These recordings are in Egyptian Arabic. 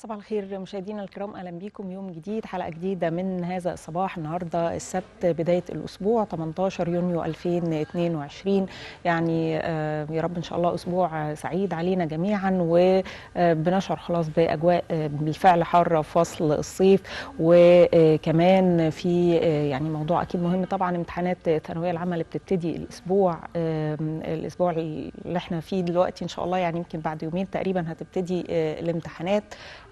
صباح الخير مشاهدينا الكرام اهلا بيكم يوم جديد حلقه جديده من هذا الصباح النهارده السبت بدايه الاسبوع 18 يونيو 2022 يعني آه يا رب ان شاء الله اسبوع سعيد علينا جميعا وبنشعر خلاص باجواء بالفعل حاره في فصل الصيف وكمان في يعني موضوع اكيد مهم طبعا امتحانات الثانويه العامه اللي بتبتدي الاسبوع الاسبوع اللي احنا فيه دلوقتي ان شاء الله يعني يمكن بعد يومين تقريبا هتبتدي الامتحانات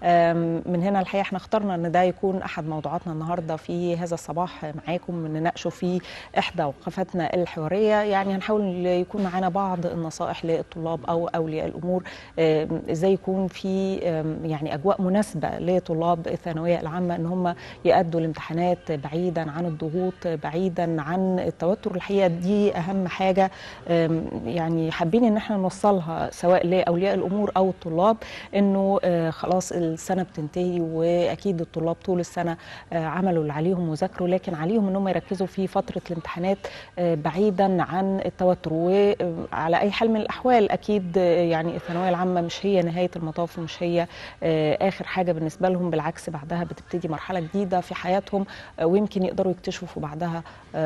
من هنا الحقيقه احنا اخترنا ان ده يكون احد موضوعاتنا النهارده في هذا الصباح معاكم نناقشه في احدى وقفاتنا الحواريه يعني هنحاول يكون معانا بعض النصائح للطلاب او اولياء الامور ازاي يكون في يعني اجواء مناسبه لطلاب الثانويه العامه ان هم يادوا الامتحانات بعيدا عن الضغوط بعيدا عن التوتر الحقيقه دي اهم حاجه يعني حابين ان احنا نوصلها سواء لاولياء الامور او الطلاب انه خلاص السنه بتنتهي واكيد الطلاب طول السنه عملوا اللي عليهم وذاكروا لكن عليهم ان هم يركزوا في فتره الامتحانات بعيدا عن التوتر وعلى اي حال من الاحوال اكيد يعني الثانويه العامه مش هي نهايه المطاف ومش هي اخر حاجه بالنسبه لهم بالعكس بعدها بتبتدي مرحله جديده في حياتهم ويمكن يقدروا يكتشفوا بعدها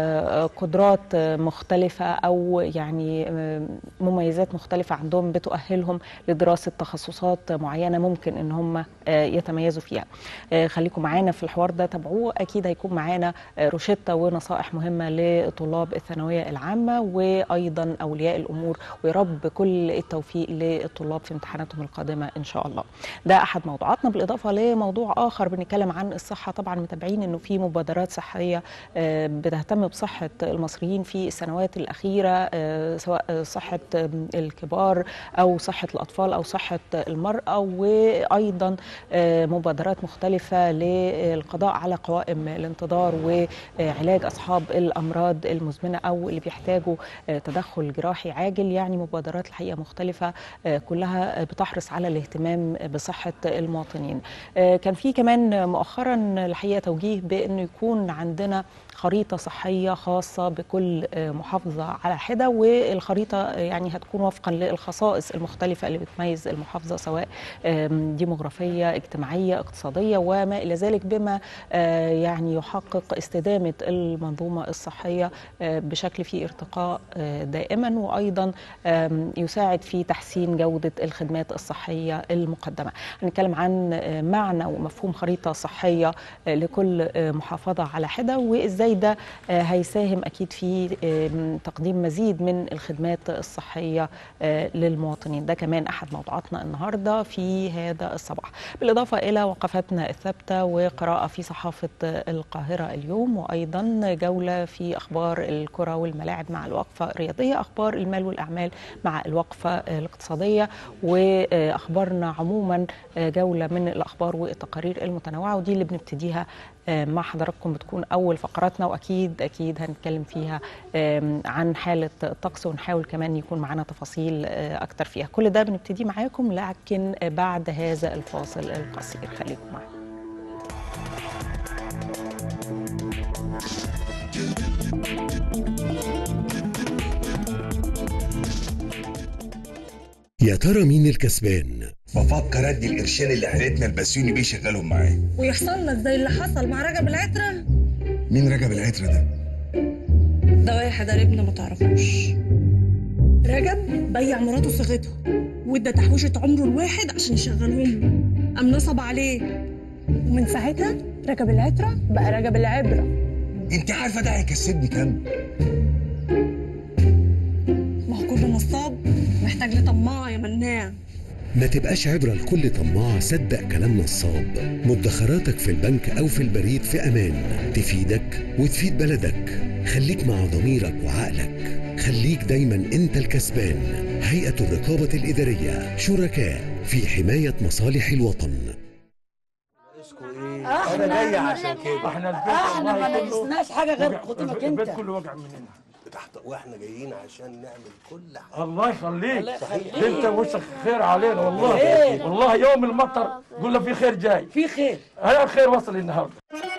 قدرات مختلفه او يعني مميزات مختلفه عندهم بتؤهلهم لدراسه تخصصات معينه ممكن ان هم يتميزوا فيها خليكم معانا في الحوار ده تابعوه اكيد هيكون معانا روشته ونصائح مهمه لطلاب الثانويه العامه وايضا اولياء الامور ويا رب كل التوفيق للطلاب في امتحاناتهم القادمه ان شاء الله ده احد موضوعاتنا بالاضافه لموضوع اخر بنتكلم عن الصحه طبعا متابعين انه في مبادرات صحيه بتهتم بصحه المصريين في السنوات الاخيره سواء صحه الكبار او صحه الاطفال او صحه المراه وايضا مبادرات مختلفه للقضاء على قوائم الانتظار وعلاج اصحاب الامراض المزمنه او اللي بيحتاجوا تدخل جراحي عاجل يعني مبادرات الحقيقه مختلفه كلها بتحرص على الاهتمام بصحه المواطنين كان في كمان مؤخرا الحقيقه توجيه بانه يكون عندنا خريطه صحيه خاصه بكل محافظه على حده والخريطه يعني هتكون وفقا للخصائص المختلفه اللي بتميز المحافظه سواء ديموغرافيه اجتماعيه اقتصاديه وما الى ذلك بما يعني يحقق استدامه المنظومه الصحيه بشكل فيه ارتقاء دائما وايضا يساعد في تحسين جوده الخدمات الصحيه المقدمه هنتكلم عن معنى ومفهوم خريطه صحيه لكل محافظه على حده وازاي ده هيساهم اكيد في تقديم مزيد من الخدمات الصحيه للمواطنين ده كمان احد موضوعاتنا النهارده في هذا الصباح بالاضافه الى وقفاتنا الثابته وقراءه في صحافه القاهره اليوم وايضا جوله في اخبار الكره والملاعب مع الوقفه الرياضيه اخبار المال والاعمال مع الوقفه الاقتصاديه واخبارنا عموما جوله من الاخبار والتقارير المتنوعه ودي اللي بنبتديها مع حضراتكم بتكون اول فقراتنا واكيد اكيد هنتكلم فيها عن حاله الطقس ونحاول كمان يكون معانا تفاصيل اكتر فيها كل ده بنبتدي معاكم لكن بعد هذا الفاصل القصير خليكم معانا يا ترى مين الكسبان بفكر ادي القرشين اللي حيلتنا البسيوني بيه شغالهم معاه ويحصل لك زي اللي حصل مع رجب العترة مين رجب العترة ده؟ ده واحد قريبنا ما تعرفوش رجب بيع مراته صيغته وادى تحويشة عمره الواحد عشان يشغلهم له قام نصب عليه ومن ساعتها رجب العترة بقى رجب العبرة انت عارفه ده هيكسبني كام؟ ما هو كل نصاب محتاج لطماع يا مناع ما تبقاش عبرة لكل طماع صدق كلام نصاب مدخراتك في البنك أو في البريد في أمان تفيدك وتفيد بلدك خليك مع ضميرك وعقلك خليك دايما انت الكسبان هيئة الرقابة الإدارية شركاء في حماية مصالح الوطن انا جاي عشان كده احنا البيت احنا ما والله كله ناقصناش حاجه غير وجع- خطيبك البيت انت كله وجع مننا تحت واحنا جايين عشان نعمل كل حاجه الله يخليك الله يخليك. انت وشك خير علينا والله خير. والله يوم المطر قلنا في خير جاي في خير هيا الخير وصل النهارده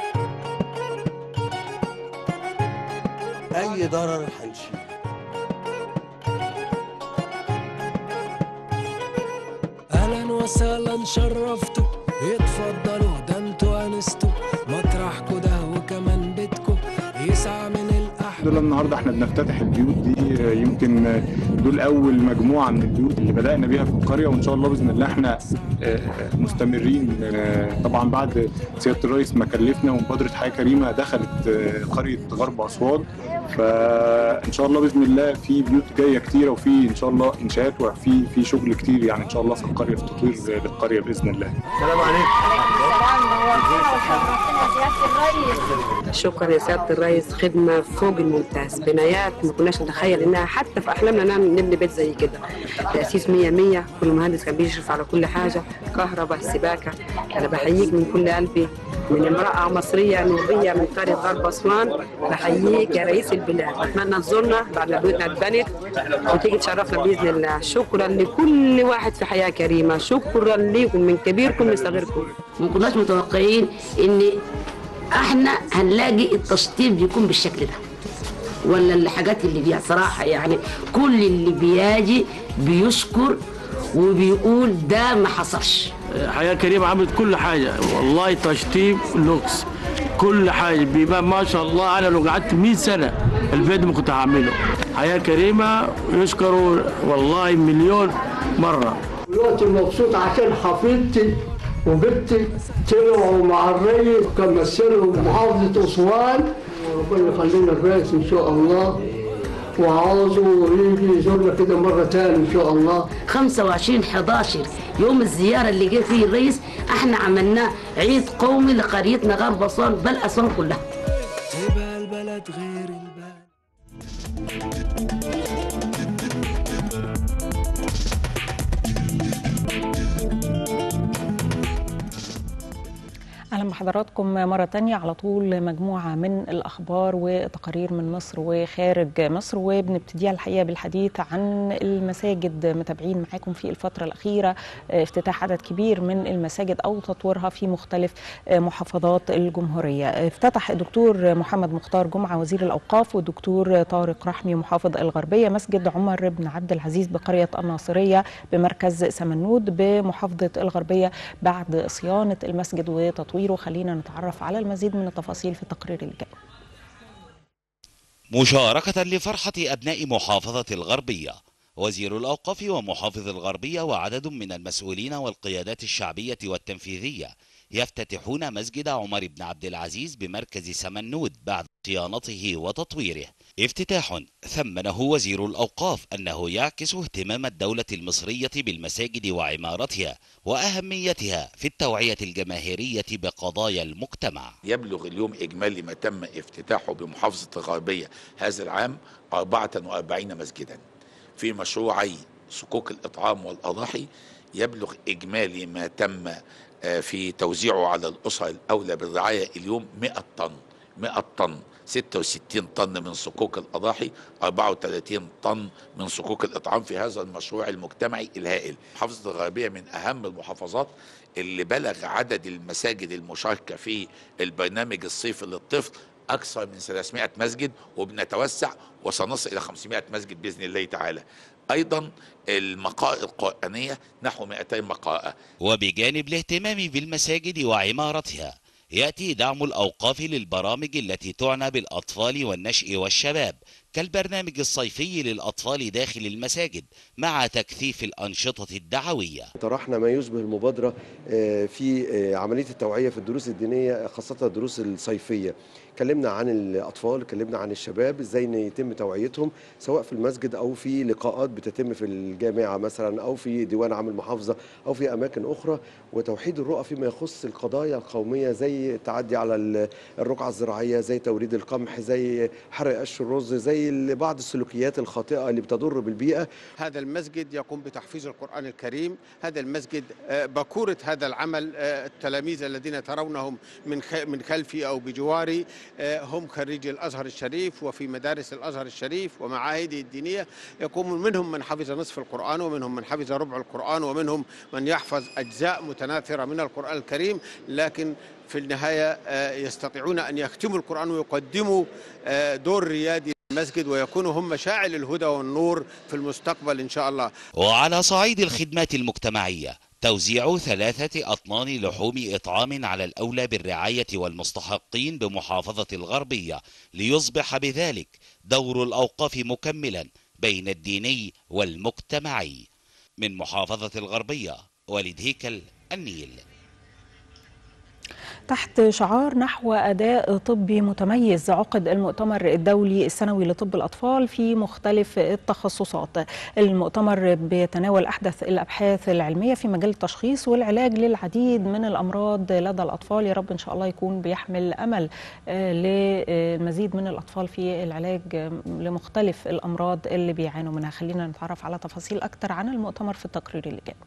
اي ضرر هنشيل اهلا وسهلا شرفتوا اتفضلوا ده انتوا انستوا مطرحكوا ده وكمان بيتكوا يسعى من الأحلام دول النهارده احنا بنفتتح البيوت دي آه، يمكن آه، دول اول مجموعه من البيوت اللي بدانا بيها في القريه وان شاء الله باذن الله احنا آه، مستمرين آه، طبعا بعد سياده الرئيس ما كلفنا ومبادره حياه كريمه دخلت آه، قريه غرب اسوان فان شاء الله باذن الله في بيوت جايه كتيره وفي ان شاء الله انشاءات وفي في شغل كتير يعني ان شاء الله في القريه في تطوير آه، للقريه باذن الله السلام عليكم شكرا يا سياده الرئيس خدمه فوق الممتاز بنايات ما كناش نتخيل انها حتى في احلامنا نعمل نبني بيت زي كده تاسيس 100 100 كل مهندس كان بيشرف على كل حاجه كهرباء سباكه انا بحييك من كل قلبي من امراه مصريه نوبيه من قريه غرب اسوان بحييك يا رئيس البلاد اتمنى تزورنا بعد ما بيوتنا اتبنت وتيجي تشرفنا باذن الله شكرا لكل واحد في حياه كريمه شكرا لكم من كبيركم لصغيركم ما كناش متوقعين ان احنا هنلاقي التشطيب بيكون بالشكل ده ولا الحاجات اللي فيها صراحة يعني كل اللي بيجي بيشكر وبيقول ده ما حصلش حياة كريمة عملت كل حاجة والله تشطيب لوكس كل حاجة بيبقى ما شاء الله أنا لو قعدت 100 سنة البيت ما كنت هعمله حياة كريمة يشكروا والله مليون مرة دلوقتي مبسوط عشان حفيدتي وبنتي طلعوا مع الريس كان مثلوا محافظة أسوان وربنا يخلينا الرئيس إن شاء الله وعاوزه يجي يزورنا كده مرة تاني إن شاء الله 25 11 يوم الزيارة اللي جه فيه الرئيس احنا عملناه عيد قومي لقريتنا غرب أسوان بل أسوان كلها تبقى البلد غير البلد اهلا بحضراتكم مره تانية على طول مجموعه من الاخبار وتقارير من مصر وخارج مصر وبنبتديها الحقيقه بالحديث عن المساجد متابعين معاكم في الفتره الاخيره افتتاح عدد كبير من المساجد او تطويرها في مختلف محافظات الجمهوريه افتتح الدكتور محمد مختار جمعه وزير الاوقاف والدكتور طارق رحمي محافظ الغربيه مسجد عمر بن عبد العزيز بقريه الناصريه بمركز سمنود بمحافظه الغربيه بعد صيانه المسجد وتطويره خلينا نتعرف على المزيد من التفاصيل في التقرير الجاي مشاركة لفرحة أبناء محافظة الغربية وزير الأوقاف ومحافظ الغربية وعدد من المسؤولين والقيادات الشعبية والتنفيذية يفتتحون مسجد عمر بن عبد العزيز بمركز سمنود بعد صيانته وتطويره افتتاح ثمنه وزير الأوقاف أنه يعكس اهتمام الدولة المصرية بالمساجد وعمارتها وأهميتها في التوعية الجماهيرية بقضايا المجتمع يبلغ اليوم إجمالي ما تم افتتاحه بمحافظة الغربية هذا العام 44 مسجدا في مشروعي صكوك الإطعام والأضاحي يبلغ إجمالي ما تم في توزيعه على الأسر الأولى بالرعاية اليوم 100 طن 100 طن 66 طن من صكوك الأضاحي 34 طن من صكوك الإطعام في هذا المشروع المجتمعي الهائل محافظة الغربية من أهم المحافظات اللي بلغ عدد المساجد المشاركة في البرنامج الصيفي للطفل أكثر من 300 مسجد وبنتوسع وسنصل إلى 500 مسجد بإذن الله تعالى أيضا المقائر القرآنية نحو 200 مقاءة وبجانب الاهتمام بالمساجد وعمارتها يأتي دعم الأوقاف للبرامج التي تعنى بالأطفال والنشء والشباب كالبرنامج الصيفي للأطفال داخل المساجد مع تكثيف الأنشطة الدعوية طرحنا ما يشبه المبادرة في عملية التوعية في الدروس الدينية خاصة الدروس الصيفية اتكلمنا عن الاطفال اتكلمنا عن الشباب ازاي يتم توعيتهم سواء في المسجد او في لقاءات بتتم في الجامعه مثلا او في ديوان عام المحافظه او في اماكن اخرى وتوحيد الرؤى فيما يخص القضايا القوميه زي التعدي على الرقعه الزراعيه زي توريد القمح زي حرق قش الرز زي بعض السلوكيات الخاطئه اللي بتضر بالبيئه هذا المسجد يقوم بتحفيظ القران الكريم هذا المسجد بكوره هذا العمل التلاميذ الذين ترونهم من من خلفي او بجواري هم خريجي الازهر الشريف وفي مدارس الازهر الشريف ومعاهده الدينيه يقوم منهم من حفظ نصف القران ومنهم من حفظ ربع القران ومنهم من يحفظ اجزاء متناثره من القران الكريم لكن في النهايه يستطيعون ان يختموا القران ويقدموا دور ريادي المسجد ويكونوا هم مشاعل الهدى والنور في المستقبل ان شاء الله. وعلى صعيد الخدمات المجتمعيه توزيع ثلاثة أطنان لحوم إطعام على الأولى بالرعاية والمستحقين بمحافظة الغربية ليصبح بذلك دور الأوقاف مكملا بين الديني والمجتمعي من محافظة الغربية وليد هيكل النيل تحت شعار نحو أداء طبي متميز عقد المؤتمر الدولي السنوي لطب الأطفال في مختلف التخصصات المؤتمر بيتناول أحدث الأبحاث العلمية في مجال التشخيص والعلاج للعديد من الأمراض لدى الأطفال يا رب إن شاء الله يكون بيحمل أمل للمزيد من الأطفال في العلاج لمختلف الأمراض اللي بيعانوا منها خلينا نتعرف على تفاصيل أكتر عن المؤتمر في التقرير اللي جاي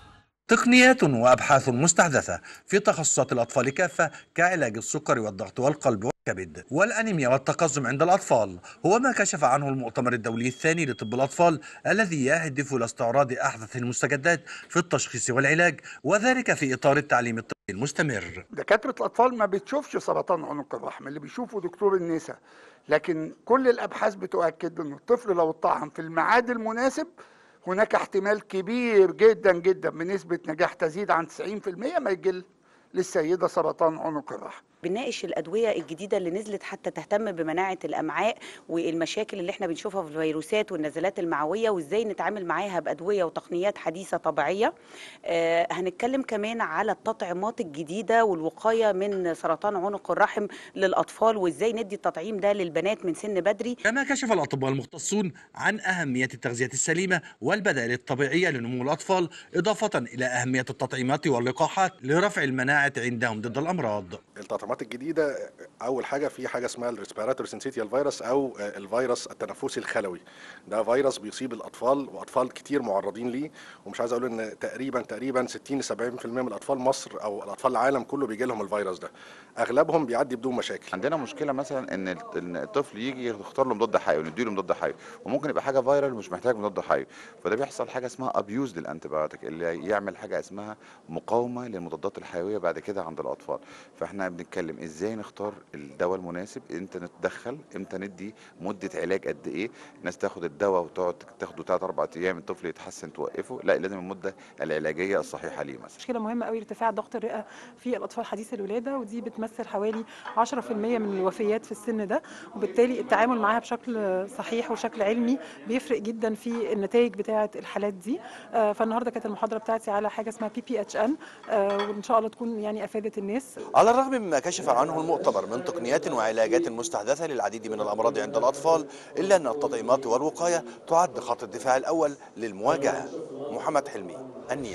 تقنيات وأبحاث مستحدثة في تخصصات الأطفال كافة كعلاج السكر والضغط والقلب والكبد والأنيميا والتقزم عند الأطفال هو ما كشف عنه المؤتمر الدولي الثاني لطب الأطفال الذي يهدف إلى استعراض أحدث المستجدات في التشخيص والعلاج وذلك في إطار التعليم الطبي المستمر دكاترة الأطفال ما بتشوفش سرطان عنق الرحم اللي بيشوفه دكتور النساء لكن كل الأبحاث بتؤكد أن الطفل لو اتطعم في الميعاد المناسب هناك احتمال كبير جدا جدا بنسبة نجاح تزيد عن 90% ما يجي للسيدة سرطان عنق الرحم بنناقش الادويه الجديده اللي نزلت حتى تهتم بمناعه الامعاء والمشاكل اللي احنا بنشوفها في الفيروسات والنزلات المعويه وازاي نتعامل معاها بادويه وتقنيات حديثه طبيعيه آه هنتكلم كمان على التطعيمات الجديده والوقايه من سرطان عنق الرحم للاطفال وازاي ندي التطعيم ده للبنات من سن بدري كما كشف الأطباء المختصون عن أهمية التغذية السليمة والبدائل الطبيعية لنمو الأطفال إضافة إلى أهمية التطعيمات واللقاحات لرفع المناعة عندهم ضد الأمراض التطعيمات الجديده اول حاجه في حاجه اسمها الريسبيراتوري سنسيتيال فيروس او الفيروس التنفسي الخلوي ده فيروس بيصيب الاطفال واطفال كتير معرضين ليه ومش عايز اقول ان تقريبا تقريبا 60 ل 70% من الاطفال مصر او الاطفال العالم كله بيجي لهم الفيروس ده اغلبهم بيعدي بدون مشاكل عندنا مشكله مثلا ان ان الطفل يجي يختار له مضاد حيوي ونديله مضاد حيوي وممكن يبقى حاجه فيرال مش محتاج مضاد حيوي فده بيحصل حاجه اسمها ابيوز للانتيبيوتيك اللي يعمل حاجه اسمها مقاومه للمضادات الحيويه بعد كده عند الاطفال فاحنا بنتكلم ازاي نختار الدواء المناسب امتى نتدخل امتى ندي مده علاج قد ايه الناس تاخد الدواء وتقعد تاخده 3 4 ايام الطفل يتحسن توقفه لا لازم المده العلاجيه الصحيحه ليه مثلا مشكله مهمه قوي ارتفاع ضغط الرئه في الاطفال حديث الولاده ودي بتمثل حوالي 10% من الوفيات في السن ده وبالتالي التعامل معاها بشكل صحيح وشكل علمي بيفرق جدا في النتائج بتاعه الحالات دي آه فالنهارده كانت المحاضره بتاعتي على حاجه اسمها بي بي اتش ان وان شاء الله تكون يعني افادت الناس على الرغم مما كشف عنه المؤتمر من تقنيات وعلاجات مستحدثة للعديد من الأمراض عند الأطفال إلا أن التطعيمات والوقاية تعد خط الدفاع الأول للمواجهة محمد حلمي النيل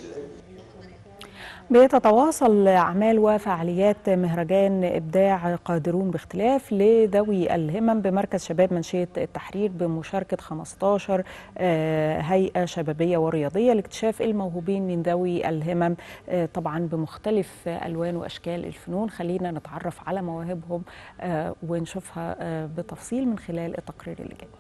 بتتواصل أعمال وفعاليات مهرجان إبداع قادرون باختلاف لذوي الهمم بمركز شباب منشية التحرير بمشاركة 15 هيئة شبابية ورياضية لاكتشاف الموهوبين من ذوي الهمم طبعا بمختلف ألوان وأشكال الفنون خلينا نتعرف على مواهبهم ونشوفها بتفصيل من خلال التقرير اللي جاي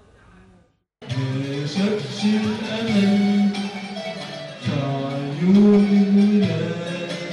شبش الأمل في عيون الولاد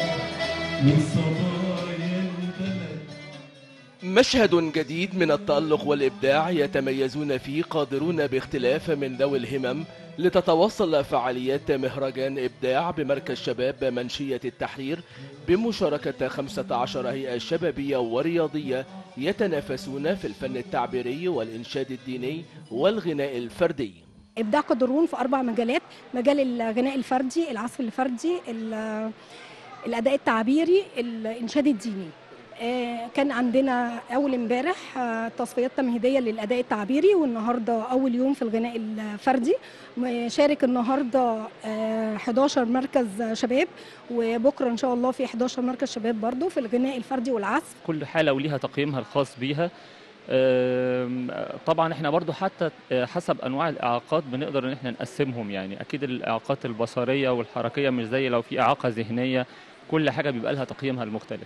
وصبايا البلد مشهد جديد من التألق والإبداع يتميزون فيه قادرون باختلاف من ذوي الهمم لتتواصل فعاليات مهرجان إبداع بمركز شباب منشية التحرير بمشاركة 15 هيئة شبابية ورياضية يتنافسون في الفن التعبيري والإنشاد الديني والغناء الفردي ابداع قدرون في اربع مجالات مجال الغناء الفردي العزف الفردي الاداء التعبيري الانشاد الديني كان عندنا اول امبارح تصفيات تمهيديه للاداء التعبيري والنهارده اول يوم في الغناء الفردي شارك النهارده 11 مركز شباب وبكره ان شاء الله في 11 مركز شباب برضو في الغناء الفردي والعزف كل حاله وليها تقييمها الخاص بيها طبعا احنا برضو حتى حسب انواع الاعاقات بنقدر ان احنا نقسمهم يعني اكيد الاعاقات البصريه والحركيه مش زي لو في اعاقه ذهنيه كل حاجه بيبقى لها تقييمها المختلف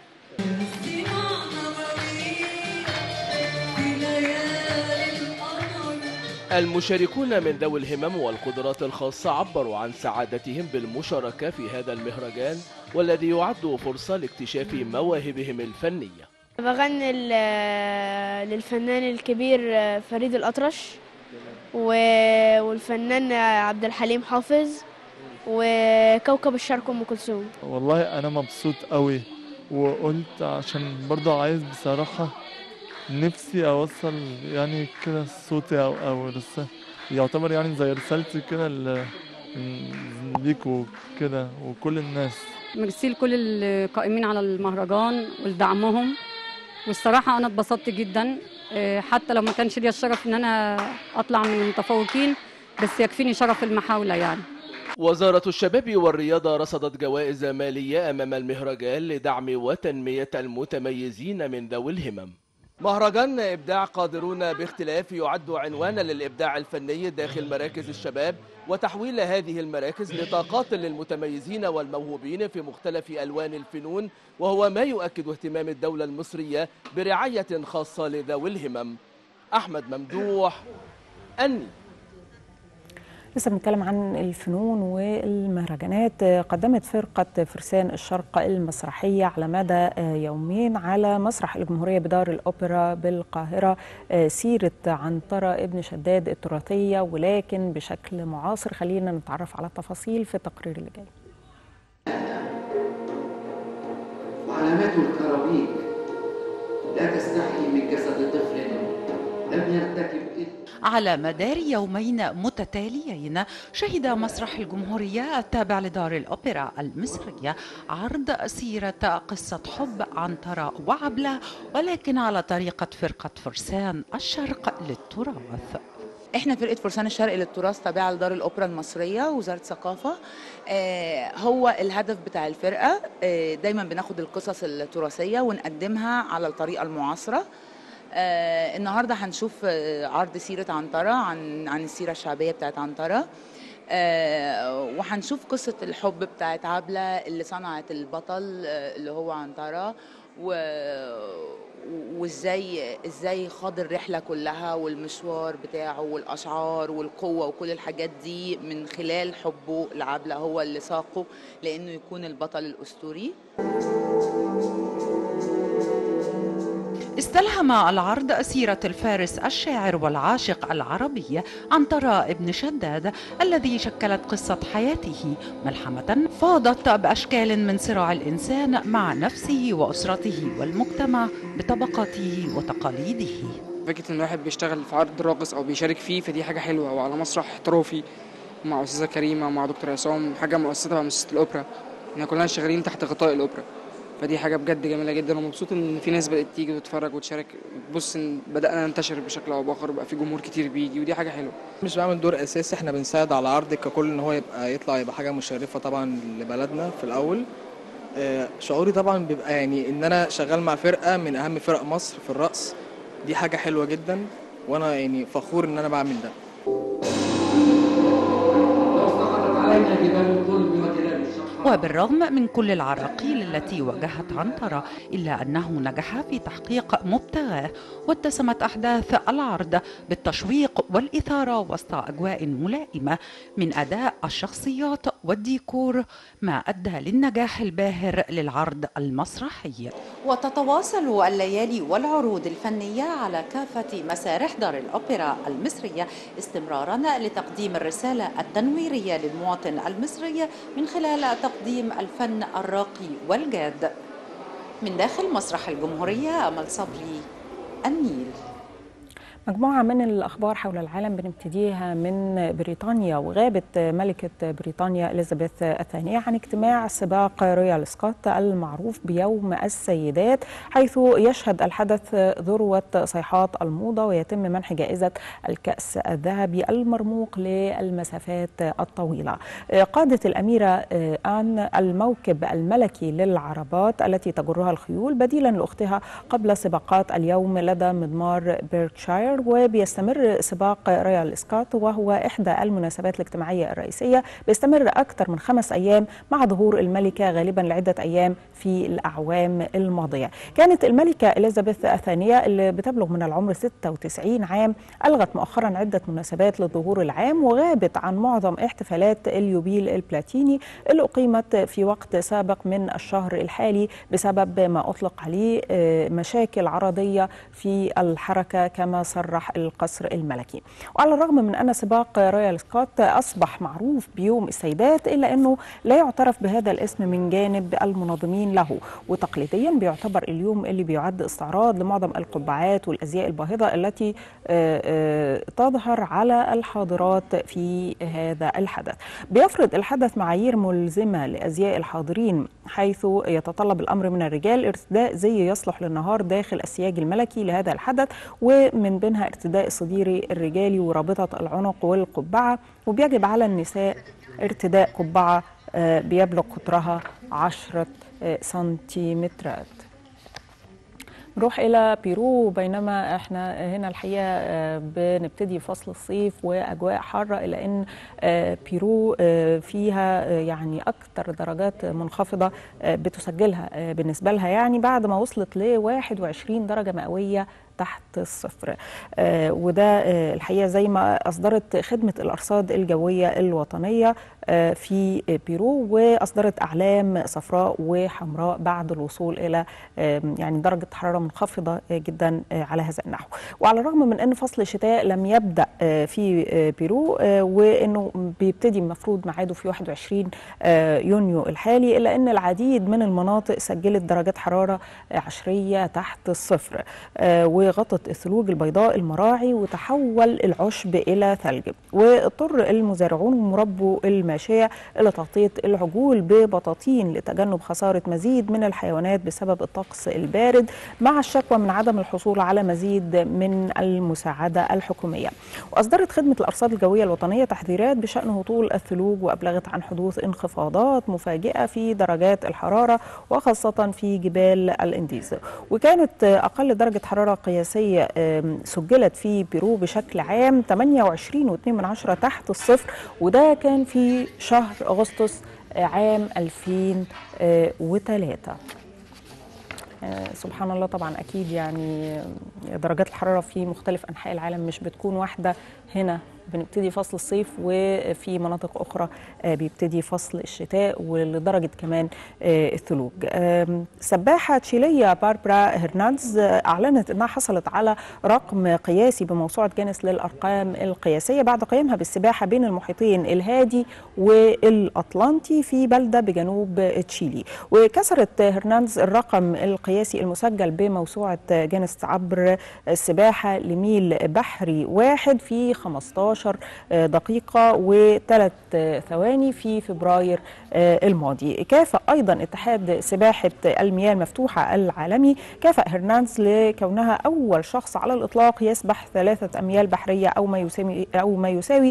المشاركون من ذوي الهمم والقدرات الخاصة عبروا عن سعادتهم بالمشاركة في هذا المهرجان والذي يعد فرصة لاكتشاف مواهبهم الفنية بغني للفنان الكبير فريد الأطرش والفنان عبد الحليم حافظ وكوكب الشرق ام كلثوم والله انا مبسوط قوي وقلت عشان برضه عايز بصراحة نفسي اوصل يعني كده صوتي او او رسالة يعتبر يعني زي رسالتي كده ل- ليكوا كده وكل الناس ميرسي لكل القائمين على المهرجان ولدعمهم والصراحة أنا اتبسطت جدا آه، حتى لو ما كانش ليا الشرف إن أنا أطلع من المتفوقين بس يكفيني شرف المحاولة يعني وزارة الشباب والرياضة رصدت جوائز مالية أمام المهرجان لدعم وتنمية المتميزين من ذوي الهمم مهرجان إبداع قادرون باختلاف يعد عنوانا للإبداع الفني داخل مراكز الشباب وتحويل هذه المراكز لطاقات للمتميزين والموهوبين في مختلف ألوان الفنون وهو ما يؤكد اهتمام الدولة المصرية برعاية خاصة لذوي الهمم أحمد ممدوح أني لسه بنتكلم عن الفنون والمهرجانات قدمت فرقة فرسان الشرق المسرحية على مدى يومين على مسرح الجمهورية بدار الأوبرا بالقاهرة سيرة عنترة ابن شداد التراثية ولكن بشكل معاصر خلينا نتعرف على التفاصيل في التقرير اللي جاي وعلامات الكرابيك لا تستحي من جسد طفل لم يرتكب إثم على مدار يومين متتاليين شهد مسرح الجمهورية التابع لدار الأوبرا المصرية عرض سيرة قصة حب عنترة وعبلة ولكن على طريقة فرقة فرسان الشرق للتراث احنا فرقه فرسان الشرق للتراث تابعه لدار الاوبرا المصريه وزاره الثقافه آه هو الهدف بتاع الفرقه آه دايما بناخد القصص التراثيه ونقدمها على الطريقه المعاصره آه النهارده هنشوف آه عرض سيره عنتره عن عن السيره الشعبيه بتاعت عنتره آه وهنشوف قصه الحب بتاعت عبله اللي صنعت البطل آه اللي هو عنتره و وازاي ازاي خاض الرحله كلها والمشوار بتاعه والاشعار والقوه وكل الحاجات دي من خلال حبه لعبله هو اللي ساقه لانه يكون البطل الاسطوري استلهم العرض سيرة الفارس الشاعر والعاشق العربي عنترة ابن شداد الذي شكلت قصة حياته ملحمة فاضت بأشكال من صراع الإنسان مع نفسه وأسرته والمجتمع بطبقاته وتقاليده فكرة إن الواحد بيشتغل في عرض راقص أو بيشارك فيه فدي حاجة حلوة وعلى مسرح احترافي مع أستاذة كريمة ومع دكتور عصام حاجة مؤسسة تبع مؤسسة الأوبرا إحنا كلنا شغالين تحت غطاء الأوبرا فدي حاجة بجد جميلة جدا ومبسوط إن في ناس بدأت تيجي وتتفرج وتشارك بص إن بدأنا ننتشر بشكل أو بآخر بقى في جمهور كتير بيجي ودي حاجة حلوة مش بعمل دور اساسي احنا بنساعد على العرض ككل ان هو يبقى يطلع يبقى حاجه مشرفه طبعا لبلدنا في الاول آه، شعوري طبعا بيبقى يعني ان انا شغال مع فرقه من اهم فرق مصر في الرقص دي حاجه حلوه جدا وانا يعني فخور ان انا بعمل ده علينا جبال الظلم وجلال الشقاء وبالرغم من كل العراقيل التي واجهت عنترة إلا أنه نجح في تحقيق مبتغاه واتسمت أحداث العرض بالتشويق والإثارة وسط أجواء ملائمة من أداء الشخصيات والديكور ما أدى للنجاح الباهر للعرض المسرحي وتتواصل الليالي والعروض الفنية على كافة مسارح دار الأوبرا المصرية استمرارا لتقديم الرسالة التنويرية للمواطن المصري من خلال تقديم الفن الراقي والجاد من داخل مسرح الجمهورية أمل صبري النيل مجموعة من الأخبار حول العالم بنبتديها من بريطانيا وغابت ملكة بريطانيا إليزابيث الثانية عن اجتماع سباق رويال سكوت المعروف بيوم السيدات حيث يشهد الحدث ذروة صيحات الموضة ويتم منح جائزة الكأس الذهبي المرموق للمسافات الطويلة قادت الأميرة آن الموكب الملكي للعربات التي تجرها الخيول بديلا لأختها قبل سباقات اليوم لدى مضمار بيركشاير وبيستمر سباق رويال سكوت وهو إحدى المناسبات الاجتماعية الرئيسية بيستمر أكثر من خمس أيام مع ظهور الملكة غالبا لعدة أيام في الأعوام الماضية كانت الملكة إليزابيث الثانية اللي بتبلغ من العمر 96 عام ألغت مؤخرا عدة مناسبات للظهور العام وغابت عن معظم احتفالات اليوبيل البلاتيني اللي أقيمت في وقت سابق من الشهر الحالي بسبب ما أطلق عليه مشاكل عرضية في الحركة كما صرح صرح القصر الملكي وعلى الرغم من أن سباق رويال سكوت أصبح معروف بيوم السيدات إلا أنه لا يعترف بهذا الاسم من جانب المنظمين له وتقليديا بيعتبر اليوم اللي بيعد استعراض لمعظم القبعات والأزياء الباهظة التي آه، آه، تظهر على الحاضرات في هذا الحدث بيفرض الحدث معايير ملزمة لأزياء الحاضرين حيث يتطلب الأمر من الرجال ارتداء زي يصلح للنهار داخل السياج الملكي لهذا الحدث ومن بينها ارتداء الصديري الرجالي ورابطة العنق والقبعة وبيجب على النساء ارتداء قبعة آه، بيبلغ قطرها عشرة آه، سنتيمترات نروح إلى بيرو بينما احنا هنا الحقيقة آه، بنبتدي فصل الصيف وأجواء حارة إلا أن آه، بيرو آه، فيها آه، يعني أكثر درجات منخفضة آه، بتسجلها آه، بالنسبة لها يعني بعد ما وصلت ل 21 درجة مئوية تحت الصفر آه، وده آه، الحقيقه زي ما اصدرت خدمه الارصاد الجويه الوطنيه آه، في بيرو واصدرت اعلام صفراء وحمراء بعد الوصول الى آه، يعني درجه حراره منخفضه آه، جدا آه، على هذا النحو وعلى الرغم من ان فصل الشتاء لم يبدا آه، في آه، بيرو آه، وانه بيبتدي المفروض ميعاده في 21 آه، يونيو الحالي الا ان العديد من المناطق سجلت درجات حراره آه، عشريه تحت الصفر آه، وغطت الثلوج البيضاء المراعي وتحول العشب الى ثلج واضطر المزارعون ومربو الماشيه الى تغطيه العجول ببطاطين لتجنب خساره مزيد من الحيوانات بسبب الطقس البارد مع الشكوى من عدم الحصول على مزيد من المساعده الحكوميه واصدرت خدمه الارصاد الجويه الوطنيه تحذيرات بشان هطول الثلوج وابلغت عن حدوث انخفاضات مفاجئه في درجات الحراره وخاصه في جبال الانديز وكانت اقل درجه حراره قياسيه آم، سجلت في بيرو بشكل عام 28.2 من عشرة تحت الصفر وده كان في شهر اغسطس آه، عام 2003 آه، سبحان الله طبعا اكيد يعني آه، درجات الحراره في مختلف انحاء العالم مش بتكون واحده هنا بنبتدي فصل الصيف وفي مناطق اخرى آه، بيبتدي فصل الشتاء ولدرجه كمان آه، الثلوج آم، سباحه تشيليه باربرا هرناندز آه، اعلنت انها حصلت على رقم قياسي بموسوعه جينيس للارقام القياسيه بعد قيامها بالسباحه بين المحيطين الهادي والاطلنطي في بلده بجنوب تشيلي وكسرت هرناندز الرقم القياسي المسجل بموسوعه جينيس عبر السباحه لميل بحري واحد في 15 دقيقه وثلاث ثواني في فبراير الماضي كافأ ايضا اتحاد سباحه المياه المفتوحه العالمي كافأ هرناندز لكونها اول شخص على الاطلاق يسبح ثلاثه اميال بحريه او ما يساوي او ما يساوي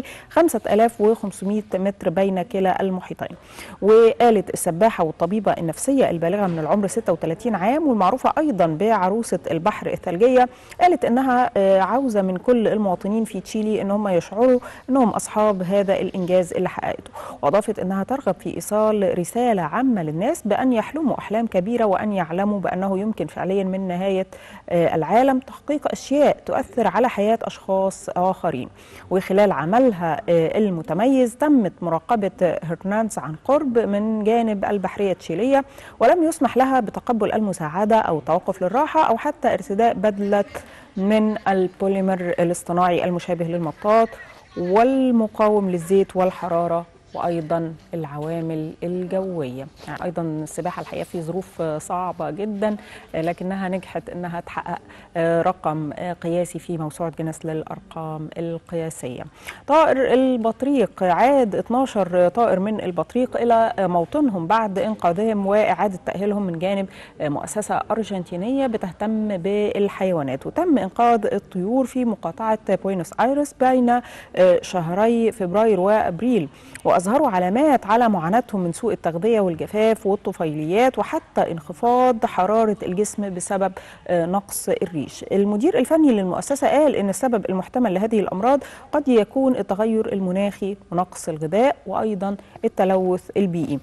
5500 متر بين كلا المحيطين وقالت السباحه والطبيبه النفسيه البالغه من العمر 36 عام والمعروفه ايضا بعروسه البحر الثلجيه قالت انها آه، عاوزه من كل المواطنين في تشيلي ان هم يشعروا انهم اصحاب هذا الانجاز اللي حققته واضافت انها ترغب في ايصال رساله عامه للناس بان يحلموا احلام كبيره وان يعلموا بانه يمكن فعليا من نهايه آه، العالم تحقيق اشياء تؤثر على حياه اشخاص اخرين وخلال عملها آه، المتميز تمت مراقبه هرناندز عن قرب من جانب البحريه التشيليه ولم يسمح لها بتقبل المساعده او التوقف للراحه او حتى ارتداء بدله من البوليمر الاصطناعي المشابه للمطاط والمقاوم للزيت والحراره وايضا العوامل الجويه يعني ايضا السباحه الحقيقه في ظروف صعبه جدا لكنها نجحت انها تحقق رقم قياسي في موسوعه جينيس للارقام القياسيه طائر البطريق عاد 12 طائر من البطريق الى موطنهم بعد انقاذهم واعاده تاهيلهم من جانب مؤسسه ارجنتينيه بتهتم بالحيوانات وتم انقاذ الطيور في مقاطعه بوينوس ايرس بين شهري فبراير وابريل واظهروا علامات على معاناتهم من سوء التغذيه والجفاف والطفيليات وحتى انخفاض حراره الجسم بسبب آه، نقص الريش. المدير الفني للمؤسسه قال ان السبب المحتمل لهذه الامراض قد يكون التغير المناخي ونقص الغذاء وايضا التلوث البيئي.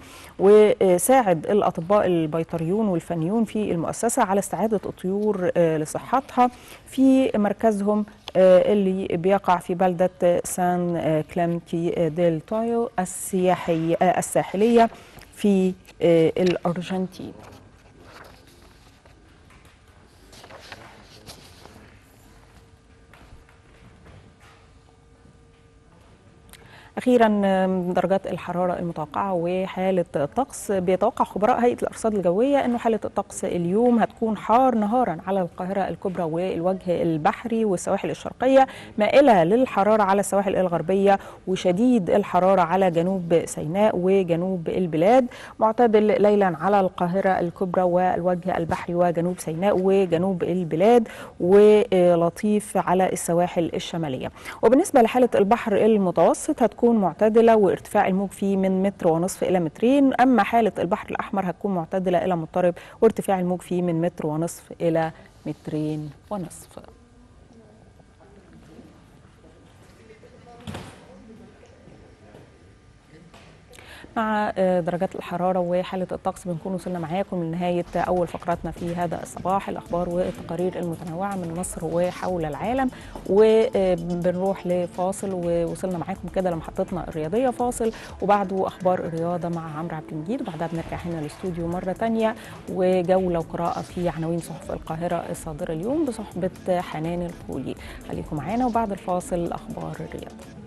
وساعد الاطباء البيطريون والفنيون في المؤسسه على استعاده الطيور آه، لصحتها في مركزهم آه، اللي بيقع في بلدة سان آه، كلامتي آه، ديل تويو السياحية آه، الساحلية في آه، الأرجنتين اخيرا درجات الحراره المتوقعه وحاله الطقس بيتوقع خبراء هيئه الارصاد الجويه انه حاله الطقس اليوم هتكون حار نهارا على القاهره الكبرى والوجه البحري والسواحل الشرقيه مائله للحراره على السواحل الغربيه وشديد الحراره على جنوب سيناء وجنوب البلاد معتدل ليلا على القاهره الكبرى والوجه البحري وجنوب سيناء وجنوب البلاد ولطيف على السواحل الشماليه وبالنسبه لحاله البحر المتوسط هتكون معتدله وارتفاع الموج فيه من متر ونصف الى مترين اما حاله البحر الاحمر هتكون معتدله الى مضطرب وارتفاع الموج فيه من متر ونصف الى مترين ونصف مع درجات الحرارة وحالة الطقس بنكون وصلنا معاكم لنهاية أول فقراتنا في هذا الصباح الأخبار والتقارير المتنوعة من مصر وحول العالم وبنروح لفاصل ووصلنا معاكم كده لمحطتنا الرياضية فاصل وبعده أخبار الرياضة مع عمرو عبد المجيد وبعدها بنرجع هنا الاستوديو مرة تانية وجولة وقراءة في عناوين صحف القاهرة الصادرة اليوم بصحبة حنان الخولي خليكم معانا وبعد الفاصل أخبار الرياضة